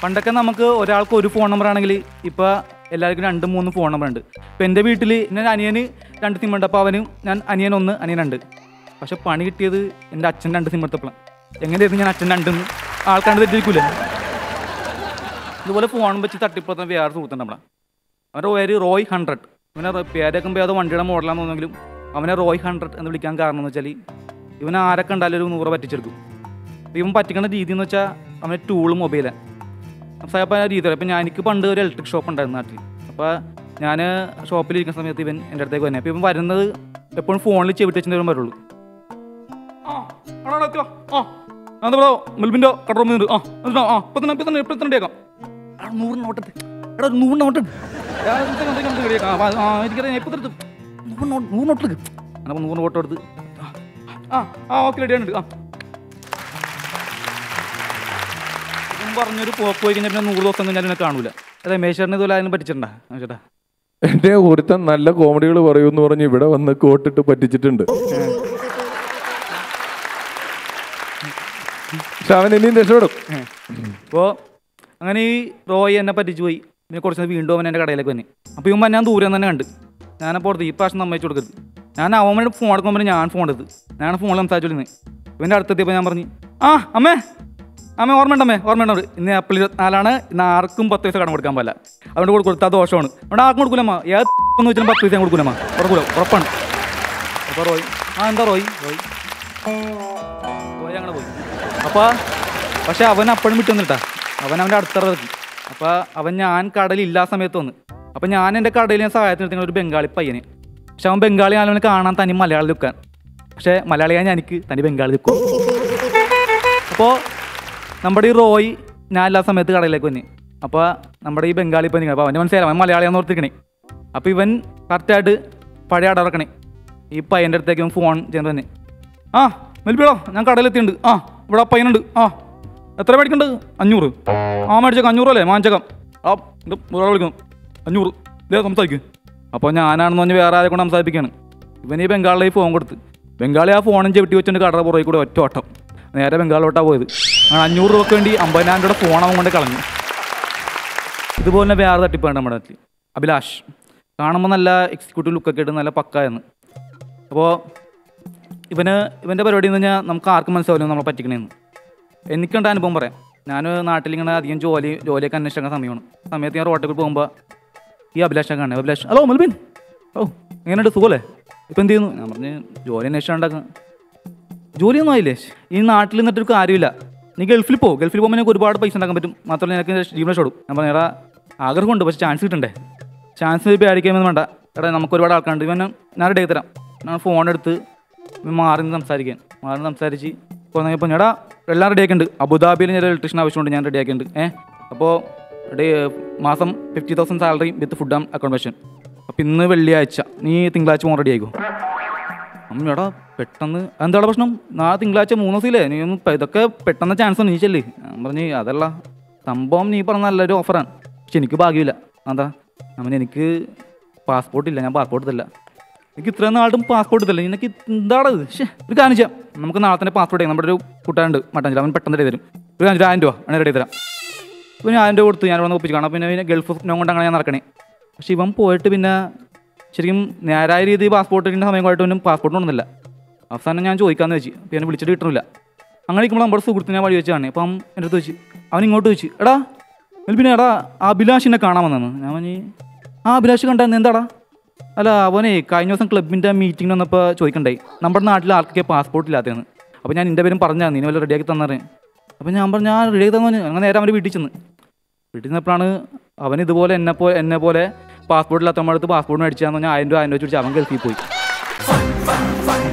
പണ്ടൊക്കെ നമുക്ക് ഒരാൾക്ക് ഒരു ഫോൺ നമ്പർ ആണെങ്കിൽ ഇപ്പോൾ എല്ലാവർക്കും രണ്ട് മൂന്ന് ഫോൺ നമ്പർ ഉണ്ട് ഇപ്പം എൻ്റെ വീട്ടിൽ ഞാൻ അനിയന് രണ്ട് സിം ഉണ്ട് അപ്പോൾ അവന് ഞാൻ അനിയൻ ഒന്ന് അനിയൻ രണ്ട് പക്ഷെ പണി കിട്ടിയത് എൻ്റെ അച്ഛൻ രണ്ട് സിം എടുത്തപ്പോഴാണ് എങ്ങനെയായിരുന്നു ഞാൻ അച്ഛൻ രണ്ടെന്ന് ആൾക്കാണ്ട് തെറ്റിരിക്കൂലേ ഇതുപോലെ ഫോൺ വെച്ച് തട്ടിപ്പുറത്തെ വേറെ സുഹൃത്തുണ്ട് നമ്മളെ അവൻ്റെ പേര് റോയ് ഹൺഡ്രഡ് അവനെ റ- പേരൊക്കെ അത് വണ്ടിയുടെ മോഡലാന്ന് തോന്നുമെങ്കിലും അവനെ റോയ് ഹൺഡ്രഡ് എന്ന് വിളിക്കാൻ കാരണം എന്ന് വെച്ചാൽ ഇവൻ ആരെ കണ്ടാലും ഒരു നൂറ് പറ്റിച്ചെടുക്കും അപ്പോൾ ഇവൻ പറ്റിക്കുന്ന രീതി എന്ന് വെച്ചാൽ അവന് ടൂള് മൊബൈലാണ് അപ്പോൾ അപ്പോൾ ആ രീതി അപ്പം ഞാൻ എനിക്ക് പണ്ട് ഒരു ഇലക്ട്രിക് ഷോപ്പ് ഉണ്ടായിരുന്നു നാട്ടിൽ അപ്പോൾ ഞാൻ ഷോപ്പിലിരിക്കുന്ന സമയത്ത് ഇവൻ എൻ്റെ അടുത്തേക്ക് വന്നെ അപ്പോൾ ഇവൻ വരുന്നത് എപ്പോഴും ഫോണിൽ ചെവിട്ട് വെച്ചിട്ട് വരും വരുള്ളൂ ആ ആണോ ആണോ, എത്തിയോ? ആ എന്താ പറയാ മെൽബിൻ്റെ കട റൂമിൽ ആ എന്നിട്ടോ ആ ഇപ്പം തന്നെ ഇപ്പം തന്നെ ഇപ്പം തന്നെ കേൾക്കാം എടാ നൂറ് നോട്ടെടുത്ത് എടാ ഒരു നൂറ് നോട്ട് ആ എനിക്കറിയാം ഇപ്പം തന്നെ നൂറ് നോട്ട് നൂറ് നോട്ട് എടുക്ക് അപ്പോൾ നൂറ് നോട്ട് എടുത്ത് ആ ആ ഓക്കെ റെഡി ആണ് ആ ഇവൻ പറഞ്ഞൊരു പോക്ക് പോയി കഴിഞ്ഞാൽ പിന്നെ നൂറ് ദിവസം കഴിഞ്ഞാൽ എന്നെ കാണൂല അതെ മേശറിന് ഇതുപോലെ അതിന് പറ്റിച്ചിട്ടുണ്ടാ ചേട്ടാ എന്റെ ഒരുത്തൻ നല്ല കോമഡികൾ പറയൂന്ന് പറഞ്ഞ് ഇവിടെ വന്ന് കോട്ടിട്ട് പറ്റിച്ചിട്ടുണ്ട് പക്ഷെ അവൻ ഇനിയും രക്ഷപ്പെടും അപ്പോൾ അങ്ങനെ ഈ റോയ് എന്നെ പറ്റിച്ചു പോയി പിന്നെ കുറച്ച് നേരം വീണ്ടും അവൻ എൻ്റെ കടയിലേക്ക് വന്നെ അപ്പോൾ ഇവൻ ഞാൻ ദൂരെ നിന്ന് തന്നെ കണ്ട് ഞാനപ്പോൾ ഓർത്ത് ഈ പ്രാവശ്യം സമ്മതിച്ചു കൊടുക്കരുത് ഞാൻ അവൻ ഫോൺ എടുക്കുമ്പോൾ ഞാൻ ഫോൺ എടുത്ത് ഞാൻ ഫോണിൽ സംസാരിച്ചോളിരുന്നത് ഇവൻ്റെ അടുത്തെത്തിയപ്പോൾ ഞാൻ പറഞ്ഞു ആ അമ്മേ അമ്മ ഓർമ്മയുണ്ടമ്മേ ഓർമ്മയുണ്ട് ഇന്ന് ഏപ്രിൽ ഇരുപത്തിനാലാണ് ഇന്ന് ആർക്കും പത്ത് പൈസ കടം കൊടുക്കാൻ പാടില്ല അതുകൊണ്ട് കൂടെ കൊടുത്താൽ ദോഷമാണ് അവിടെ ആർക്കും കൊടുക്കൂലമ്മ ഏത് എന്ന് വെച്ചാൽ പത്ത് പൈസ ഞാൻ കൊടുക്കൂലമ്മ ഉറക്കൂല ഉറപ്പാണ് അപ്പോൾ റോയ് ആ എന്താ റോയ് റോയ് പോയി അങ്ങനെ പോയി അപ്പോൾ പക്ഷെ അവൻ അപ്പോഴും വിട്ടു വന്നിട്ടാ അവൻ അവൻ്റെ അടുത്തിറക്കി അപ്പോൾ അവൻ ഞാൻ കടലില്ലാ സമയത്ത് വന്ന് അപ്പോൾ ഞാൻ എൻ്റെ കടയിൽ ഞാൻ സഹായത്തിന് എടുത്തിങ്ങനെ ഒരു ബംഗാളി പയ്യനെ പക്ഷെ അവൻ ബംഗാളി ആളുകളെ കാണാൻ തനി മലയാളി നിൽക്കാൻ പക്ഷേ മലയാളിയായ ഞാൻ എനിക്ക് തനി ബംഗാളി നിൽക്കും അപ്പോൾ നമ്മുടെ ഈ റോയ് ഞാൻ എല്ലാ സമയത്ത് കടയിലേക്ക് വന്നെ അപ്പോൾ നമ്മുടെ ഈ ബംഗാളി പയ്യൻ അപ്പോൾ അവൻ്റെ മനസ്സിലായി അവൻ മലയാളിയാന്ന് ഓർത്തിക്കണേ അപ്പോൾ ഇവൻ കറക്റ്റായിട്ട് പഴയ അട ഇറക്കണേ ഈ പയ്യൻ്റെ അടുത്തേക്ക് ഇവൻ ഫോൺ ചെയ്യുന്നത് തന്നെ ആ മെൽപ്പിടോ ഞാൻ കടയിലെത്തിയിട്ടുണ്ട് ആ ഇവിടെ ആ പയ്യനുണ്ട് ആ എത്ര മേടിക്കുന്നുണ്ട് അഞ്ഞൂറ് ആ മേടിച്ചേക്കാം അഞ്ഞൂറ് അല്ലേ വാങ്ങിച്ചേക്കാം ആ ഇത് ഒരാൾ വിളിക്കണം അഞ്ഞൂറ് ഇതേ സംസാരിക്കും അപ്പോൾ ഞാനാണെന്ന് പറഞ്ഞ് വേറെ ആരെ കൊണ്ട് സംസാരിപ്പിക്കുകയാണ് ഇവൻ ഈ ബംഗാളിലെ ഈ ഫോൺ കൊടുത്ത് ബംഗാളി ആ ഫോണും ചെവിട്ടി വെച്ചിട്ട് കടയുടെ പുറകെ കൂടെ ഒറ്റ ഓട്ടം നേരെ ബംഗാളിലോട്ടാണ് പോയത് അങ്ങനെ അഞ്ഞൂറ് രൂപയ്ക്ക് വേണ്ടി അമ്പതിനായിരം രൂപയുടെ ഫോൺ അവൻ കൊണ്ട് കളഞ്ഞു ഇതുപോലെ വേറെ തട്ടിപ്പാണ് നമ്മുടെ നാട്ടിൽ അഭിലാഷ് കാണുമ്പോൾ നല്ല എക്സിക്യൂട്ടീവ് ലുക്കൊക്കെ ഇട്ട് നല്ല പക്കായെന്ന് അപ്പോൾ ഇവന് ഇവൻ്റെ പരിപാടി എന്ന് പറഞ്ഞാൽ നമുക്ക് ആർക്കും മനസ്സിലാവില്ല നമ്മളെ പറ്റിക്കണേന്ന് എനിക്കുണ്ട അനുഭവം പറയാം ഞാൻ നാട്ടിലിങ്ങനെ അധികം ജോലി ജോലിയൊക്കെ അന്വേഷിക്കുന്ന സമയമാണ് സമയത്ത് ഞാൻ റോട്ടിൽ പോകുമ്പോൾ ഈ അഭിലാഷെ കാണുന്നത് അഭിലാഷ് ഹലോ മൽബിൻ ഓ എങ്ങനെയുണ്ട് സുഖമല്ലേ ഇപ്പം എന്ത് ചെയ്യുന്നു ഞാൻ പറഞ്ഞ് ജോലി അന്വേഷിച്ചാൽ ഉണ്ടാക്കാം ജോലിയൊന്നും ആയില്ലേ ഈ നാട്ടിൽ നിന്നിട്ടൊരു കാര്യമില്ല നീ ഗൾഫിൽ പോ ഗൾഫിൽ പോകുമ്പോൾ നിനക്ക് ഒരുപാട് പൈസ ഉണ്ടാക്കാൻ പറ്റും മാത്രമല്ല നിനക്ക് ജീവനം ഷോടും ഞാൻ പറഞ്ഞ എടാ ആഗ്രഹമുണ്ട് പക്ഷേ ചാൻസ് കിട്ടണ്ടേ ചാൻസ് പേടിക്കാമെന്ന് വേണ്ട എടാ നമുക്ക് ഒരുപാട് ആൾക്കാരുണ്ട് ഇവൻ ഞാൻ റെഡി ആക്കി തരാം ഞാൻ ഫോൺ എടുത്ത് ഇവൻ മാറി നിന്ന് സംസാരിക്കാൻ മാറി നിന്ന് സംസാരിച്ച് കുറേ നേരം ഇപ്പോൾ എടാ എല്ലാം റെഡി ആക്കിയിട്ടുണ്ട് അബുദാബിയിൽ ഞാൻ ഇലക്ട്രീഷൻ ആവശ്യമുണ്ട് ഞാൻ റെഡി ആക്കിയിട്ടുണ്ട് ഏഹ് അപ്പോൾ ഡേ മാസം fifty thousand salary with food and accommodation അപ്പോൾ ഇന്ന് വെള്ളിയാഴ്ച നീ തിങ്കളാഴ്ച പോകാൻ റെഡി ആയിക്കോ അമ്മയോടാ പെട്ടെന്ന് എന്താടാ പ്രശ്നം നാളെ തിങ്കളാഴ്ച മൂന്ന് ദിവസമില്ലേ നീ ഒന്ന് ഇപ്പം ഇതൊക്കെ പെട്ടെന്ന് ചാൻസ് ഉണ്ട് നീ ചെല്ലേ ഞാൻ പറഞ്ഞ് അതല്ല സംഭവം നീ പറഞ്ഞ നല്ലൊരു ഓഫറാണ് പക്ഷെ എനിക്ക് ഭാഗ്യമില്ല എന്താ അവൻ എനിക്ക് പാസ്പോർട്ട് ഇല്ല ഞാൻ പാസ്പോർട്ട് തരില്ല എനിക്ക് ഇത്രയും നാളും പാസ്പോർട്ട് തരില്ല നിനക്ക് എന്താടാ ഇത് ശ്ശേ, ഒരു കാര്യം ചെയ്യാം നമുക്ക് നാളെ തന്നെ പാസ്പോർട്ട് ചെയ്യാം നമ്മുടെ ഒരു കൂട്ടുകാരുണ്ട് മട്ടാഞ്ചിൽ അവൻ പെട്ടെന്ന് റെഡി തരും ഒരു കാര്യം ആയിരം രൂപ അങ്ങനെ റെഡി തരാം ഇപ്പം ഞാൻ ആയിരം രൂപ കൊടുത്ത് ഞാൻ ഇവിടെ ഒപ്പിച്ച് കാണാം പിന്നെ പിന്നെ ഗൾഫ് സ്വപ്നം കൊണ്ട് അങ്ങനെ ഞാൻ നടക്കണേ പക്ഷെ ഇവൻ പോയിട്ട് പിന്നെ ശരിക്കും നേരായ രീതിയിൽ പാസ്പോർട്ട് കിട്ടുന്ന സമയം പോയിട്ടും പാസ്പോർട്ട് കൊണ്ടുവന്നില്ല അവസാനം ഞാൻ ചോദിക്കാമെന്ന് വെച്ച് അപ്പോൾ എന്നെ വിളിച്ചിട്ട് കിട്ടണില്ല അങ്ങനെ ഇരിക്കുമ്പോൾ നമ്മുടെ സുഹൃത്തിനെ വഴി വെച്ചാണ് അപ്പം എൻ്റെ അടുത്ത് വെച്ച് അവൻ ഇങ്ങോട്ട് വെച്ച് എടാ പിന്നെ എടാ ആ അഭിലാഷിനെ കാണാൻ വന്നെന്ന് ഞാൻ പറഞ്ഞ് ആ അഭിലാഷ് കണ്ടായിരുന്നു എന്താടാ അല്ല അവനെ കഴിഞ്ഞ ദിവസം ക്ലബിൻ്റെ മീറ്റിംഗ് വന്നപ്പോൾ ചോദിക്കണ്ടായി നമ്മുടെ നാട്ടിൽ ആർക്കൊക്കെ പാസ്പോർട്ട് ഇല്ലാത്തതെന്ന് അപ്പോൾ ഞാൻ എൻ്റെ പേരും പറഞ്ഞാൽ നീ വല്ല റെഡിയാക്കി തന്നറിയാം അപ്പോൾ ഞാൻ പറഞ്ഞു ഞാൻ റെഡിയാക്കി തന്നു അങ്ങനെ നേരെ അവൻ്റെ വീട്ടിൽ ചെന്ന് വീട്ടിൽ നിന്നപ്പോഴാണ് അവൻ ഇതുപോലെ എന്നെ പോലെ എന്നെ പോലെ പാസ്പോർട്ട് ഇല്ലാത്ത നമ്മുടെ അടുത്ത് പാസ്പോർട്ട് മേടിച്ചാന്ന് പറഞ്ഞാൽ ആയിരം രൂപ ആയിരം രൂപ വെച്ച് അവൻ ഗൾഫിൽ പോയി